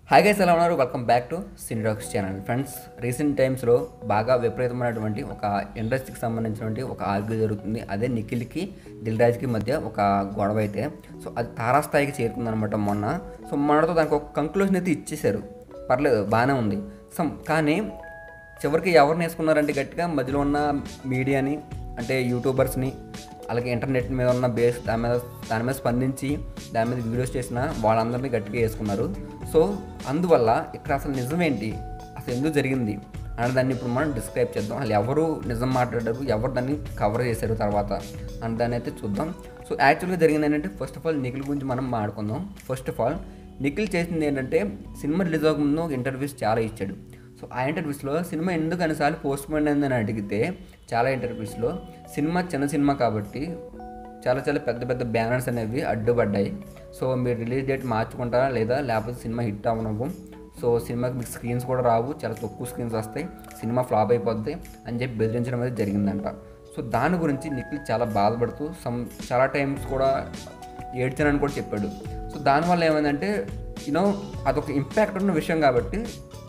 hi guys ఎలా ఉన్నారు welcome back to సినిరాక్స్ ఛానల్ ఫ్రెండ్స్ రీసెంట్ టైమ్స్లో బాగా విపరీతమైనటువంటి ఒక ఇండస్ట్రీకి సంబంధించినటువంటి ఒక ఆర్గ్యూ జరుగుతుంది అదే నిఖిల్కి దిల్ రాజ్కి మధ్య ఒక గొడవ అయితే సో అది తారాస్థాయికి చేరుకుందనమాట మొన్న సో మనతో దానికి ఒక కంక్లూజన్ అయితే ఇచ్చేశారు పర్లేదు బాగానే ఉంది సో కానీ చివరికి ఎవరిని వేసుకున్నారంటే గట్టిగా మధ్యలో ఉన్న మీడియాని అంటే యూట్యూబర్స్ని అలాగే ఇంటర్నెట్ మీద ఉన్న బేస్ దాని మీద దాని మీద స్పందించి దాని మీద వీడియోస్ చేసిన వాళ్ళందరినీ గట్టిగా వేసుకున్నారు సో అందువల్ల ఇక్కడ అసలు నిజమేంటి అసలు ఎందుకు జరిగింది అనే దాన్ని ఇప్పుడు మనం డిస్క్రైబ్ చేద్దాం అసలు ఎవరు నిజం మాట్లాడారు ఎవరు దాన్ని కవర్ చేశారు తర్వాత అనే దాన్ని అయితే చూద్దాం సో యాక్చువల్గా జరిగింది ఏంటంటే ఫస్ట్ ఆఫ్ ఆల్ నిఖిల్ గురించి మనం మాట్లాడుకుందాం ఫస్ట్ ఆఫ్ ఆల్ నిఖిల్ చేసింది ఏంటంటే సినిమా రిలీజ్ అవ్వకముందు ఇంటర్వ్యూస్ చాలా ఇచ్చాడు సో ఆ ఇంటర్వ్యూస్లో సినిమా ఎందుకు అనిసార్లు పోస్ట్ పోన్ అయిందని అడిగితే చాలా ఇంటర్వ్యూస్లో సినిమా చిన్న సినిమా కాబట్టి చాలా చాలా పెద్ద పెద్ద బ్యానర్స్ అనేవి అడ్డుపడ్డాయి సో మీరు రిలీజ్ డేట్ మార్చుకుంటారా లేదా లేకపోతే సినిమా హిట్ అవ్వనవు సో సినిమాకి మీకు స్క్రీన్స్ కూడా రావు చాలా తక్కువ స్క్రీన్స్ వస్తాయి సినిమా ఫ్లాప్ అయిపోద్ది అని చెప్పి బెదిరించడం అనేది జరిగిందంట సో దాని గురించి నిఖిల్ చాలా బాధపడుతూ సమ్ చాలా టైమ్స్ కూడా ఏడ్చానని కూడా చెప్పాడు సో దానివల్ల ఏమైందంటే యూనో అదొక ఇంపాక్ట్ ఉన్న విషయం కాబట్టి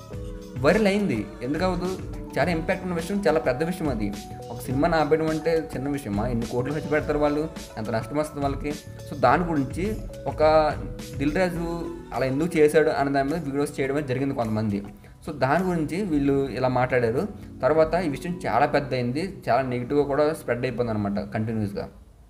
వైరల్ అయింది ఎందుకు అవ్వదు చాలా ఇంపాక్ట్ ఉన్న విషయం చాలా పెద్ద విషయం అది ఒక సినిమాని ఆపేయడం అంటే చిన్న విషయమా ఎన్ని కోట్లు ఖర్చు పెడతారు వాళ్ళు ఎంత నష్టం వస్తుంది వాళ్ళకి సో దాని గురించి ఒక దిల్ రాజు అలా ఎందుకు చేశాడు అనే దాని మీద వీడియోస్ చేయడం అనేది జరిగింది కొంతమంది సో దాని గురించి వీళ్ళు ఇలా మాట్లాడారు తర్వాత ఈ విషయం చాలా పెద్ద అయింది చాలా నెగిటివ్గా కూడా స్ప్రెడ్ అయిపోయింది అనమాట కంటిన్యూస్గా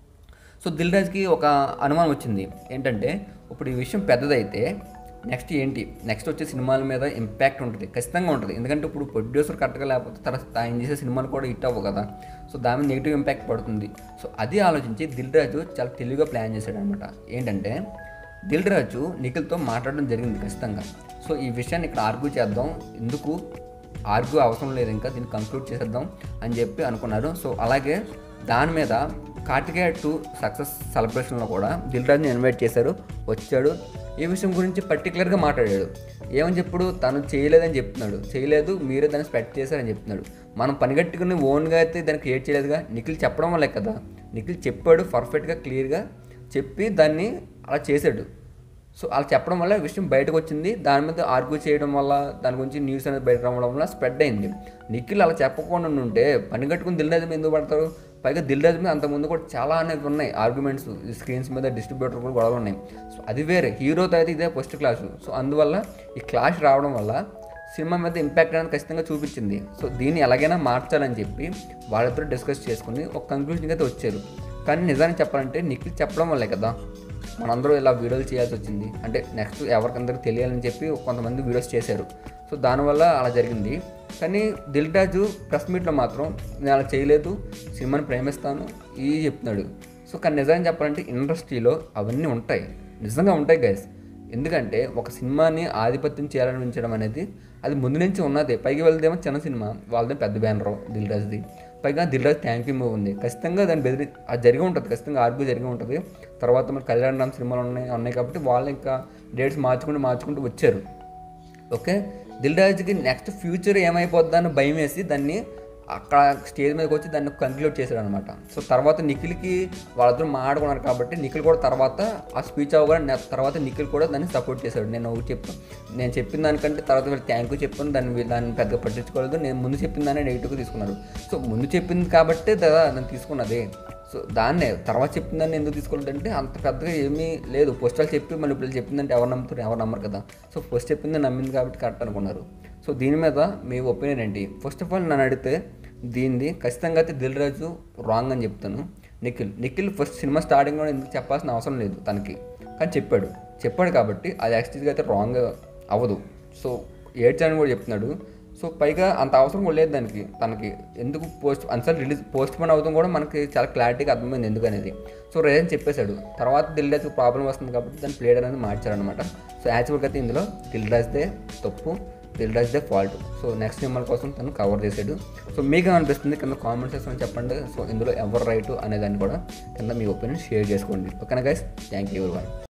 సో దిల్ రాజ్కి ఒక అనుమానం వచ్చింది ఏంటంటే ఇప్పుడు ఈ విషయం పెద్దదైతే నెక్స్ట్ ఏంటి నెక్స్ట్ వచ్చే సినిమాల మీద ఇంపాక్ట్ ఉంటుంది ఖచ్చితంగా ఉంటుంది ఎందుకంటే ఇప్పుడు ప్రొడ్యూసర్ కరెక్ట్గా లేకపోతే తర్వాత ఆయన చేసే సినిమాలు కూడా హిట్ అవ్వవు కదా సో దాని మీద నెగిటివ్ ఇంపాక్ట్ పడుతుంది సో అది ఆలోచించి దిల్ రాజు చాలా తెలివిగా ప్లాన్ చేశాడు అనమాట ఏంటంటే దిల్ రాజు నిఖిల్తో మాట్లాడడం జరిగింది ఖచ్చితంగా సో ఈ విషయాన్ని ఇక్కడ ఆర్గ్యూ చేద్దాం ఎందుకు ఆర్గ్యూ అవసరం లేదు ఇంకా దీన్ని కంక్లూడ్ చేసేద్దాం అని చెప్పి అనుకున్నారు సో అలాగే దాని మీద కార్తికేయ టూ సక్సెస్ సెలబ్రేషన్లో కూడా దిల్ రాజుని ఇన్వైట్ చేశారు వచ్చాడు ఈ విషయం గురించి పర్టికులర్గా మాట్లాడాడు ఏమని చెప్పుడు తను చేయలేదని చెప్తున్నాడు చేయలేదు మీరే దాన్ని స్పెడ్ చేశారని చెప్తున్నాడు మనం పనిగట్టుకుని ఓన్గా అయితే దాన్ని క్రియేట్ చేయలేదుగా నిఖిల్ చెప్పడం వల్లే కదా నిఖిల్ చెప్పాడు పర్ఫెక్ట్గా క్లియర్గా చెప్పి దాన్ని అలా చేశాడు సో అలా చెప్పడం వల్ల ఈ విషయం బయటకు వచ్చింది దాని మీద ఆర్గ్యూ చేయడం వల్ల దాని గురించి న్యూస్ అనేది బయట రావడం వల్ల స్ప్రెడ్ అయింది నిఖిల్ అలా చెప్పకుండా ఉంటే పని కట్టుకుని దిల్ రాజు మీద ఎందుకు పడతారు పైగా దిల్ రాజు మీద అంతకుముందు కూడా చాలా అనేవి ఉన్నాయి ఆర్గ్యుమెంట్స్ స్క్రీన్స్ మీద డిస్ట్రిబ్యూటర్ కూడా గొడవలు ఉన్నాయి సో అది వేరే హీరోతో అయితే ఇదే ఫస్ట్ క్లాసు సో అందువల్ల ఈ క్లాష్ రావడం వల్ల సినిమా మీద ఇంపాక్ట్ అనేది ఖచ్చితంగా చూపించింది సో దీన్ని ఎలాగైనా మార్చాలని చెప్పి వాళ్ళతో డిస్కస్ చేసుకుని ఒక కంక్లూషన్కి అయితే వచ్చారు కానీ నిజానికి చెప్పాలంటే నిఖిల్ చెప్పడం వల్లే కదా మనందరూ ఇలా వీడియోలు చేయాల్సి వచ్చింది అంటే నెక్స్ట్ ఎవరికందరికి తెలియాలని చెప్పి కొంతమంది వీడియోస్ చేశారు సో దానివల్ల అలా జరిగింది కానీ దిల్ రాజు ప్రెస్ మీట్లో మాత్రం నేను అలా చేయలేదు సినిమాని ప్రేమిస్తాను ఇది చెప్తున్నాడు సో కానీ నిజంగా చెప్పాలంటే ఇండస్ట్రీలో అవన్నీ ఉంటాయి నిజంగా ఉంటాయి గైస్ ఎందుకంటే ఒక సినిమాని ఆధిపత్యం చేయాలనిపించడం అనేది అది ముందు నుంచి ఉన్నదే పైకి వెళ్తేమో చిన్న సినిమా వాళ్ళదే పెద్ద బ్యానర్ దిల్ రాజుది పైగా Dil Raju thank you movie ఉంది ఖచ్చితంగా దాన్ని బెదిరి అది జరిగి ఉంటుంది ఖచ్చితంగా ఆర్గ్యూ జరిగి ఉంటుంది తర్వాత మరి కళ్యాణ్ రామ్ సినిమాలు ఉన్నాయి ఉన్నాయి కాబట్టి వాళ్ళు ఇంకా డేట్స్ మార్చుకుంటూ మార్చుకుంటూ వచ్చారు ఓకే దిల్ రాజుకి నెక్స్ట్ ఫ్యూచర్ ఏమైపోద్దా అని భయం వేసి దాన్ని అక్కడ స్టేజ్ మీదకి వచ్చి దాన్ని కంక్లూడ్ చేశాడు అనమాట సో తర్వాత నిఖిల్కి వాళ్ళిద్దరూ మాట్లాడుకున్నారు కాబట్టి నిఖిల్ కూడా తర్వాత ఆ స్పీచ్ అవ్వగానే తర్వాత నిఖిల్ కూడా దాన్ని సపోర్ట్ చేశాడు నేను ఒకటి చెప్పాను నేను చెప్పిన దానికంటే తర్వాత వీళ్ళు థ్యాంక్ యూ చెప్పాను దాన్ని వీ- దాన్ని పెద్దగా పట్టించుకోలేదు నేను ముందు చెప్పిన దాన్ని నెగిటివ్గా తీసుకున్నారు సో ముందు చెప్పింది కాబట్టి కదా నేను తీసుకున్నది సో దాన్నే తర్వాత చెప్పిందని ఎందుకు తీసుకోలేదంటే అంత పెద్దగా ఏమీ లేదు ఫస్ట్ వాళ్ళు చెప్పి మళ్ళీ ఇప్పుడు చెప్పిందంటే ఎవరు నమ్ముతారు ఎవరు నమ్మరు కదా సో ఫస్ట్ చెప్పింది నమ్మింది కాబట్టి కరెక్ట్ అనుకున్నారు సో దీని మీద మీ ఒపీనియన్ ఏంటి ఫస్ట్ ఆఫ్ ఆల్ నన్ను అడిగితే దీనిది ఖచ్చితంగా అయితే దిల్ రాజు రాంగ్ అని చెప్తాను నిఖిల్ నిఖిల్ ఫస్ట్ సినిమా స్టార్టింగ్లో ఎందుకు చెప్పాల్సిన అవసరం లేదు తనకి కానీ చెప్పాడు చెప్పాడు కాబట్టి అది యాక్చువల్గా అయితే రాంగ్ అవ్వదు సో ఏడ్చాలని కూడా చెప్తున్నాడు సో పైగా అంత అవసరం కూడా లేదు దానికి తనకి ఎందుకు పోస్ట్ అన్సల్ రిలీజ్ పోస్ట్ పోన్ అవుతాం కూడా మనకి చాలా క్లారిటీగా అర్థమైంది ఎందుకు అనేది సో రీజన్ చెప్పేశాడు తర్వాత దిల్ రాజుకి ప్రాబ్లం వస్తుంది కాబట్టి దాని ప్లేడ్ అనేది మార్చారనమాట సో యాక్చువల్గా అయితే ఇందులో దిల్ రాజ్దే తప్పు దిల్ రాజ్దే ఫాల్ట్ సో నెక్స్ట్ సినిమాల కోసం తను కవర్ చేశాడు సో మీకు ఏమనిపిస్తుంది కింద కామెంట్ సెక్షన్ చెప్పండి సో ఇందులో ఎవరు రైట్ అనేదాన్ని కూడా కింద మీ ఒపీనియన్ షేర్ చేసుకోండి ఓకేనా గైస్ థ్యాంక్ యూ ఎవరి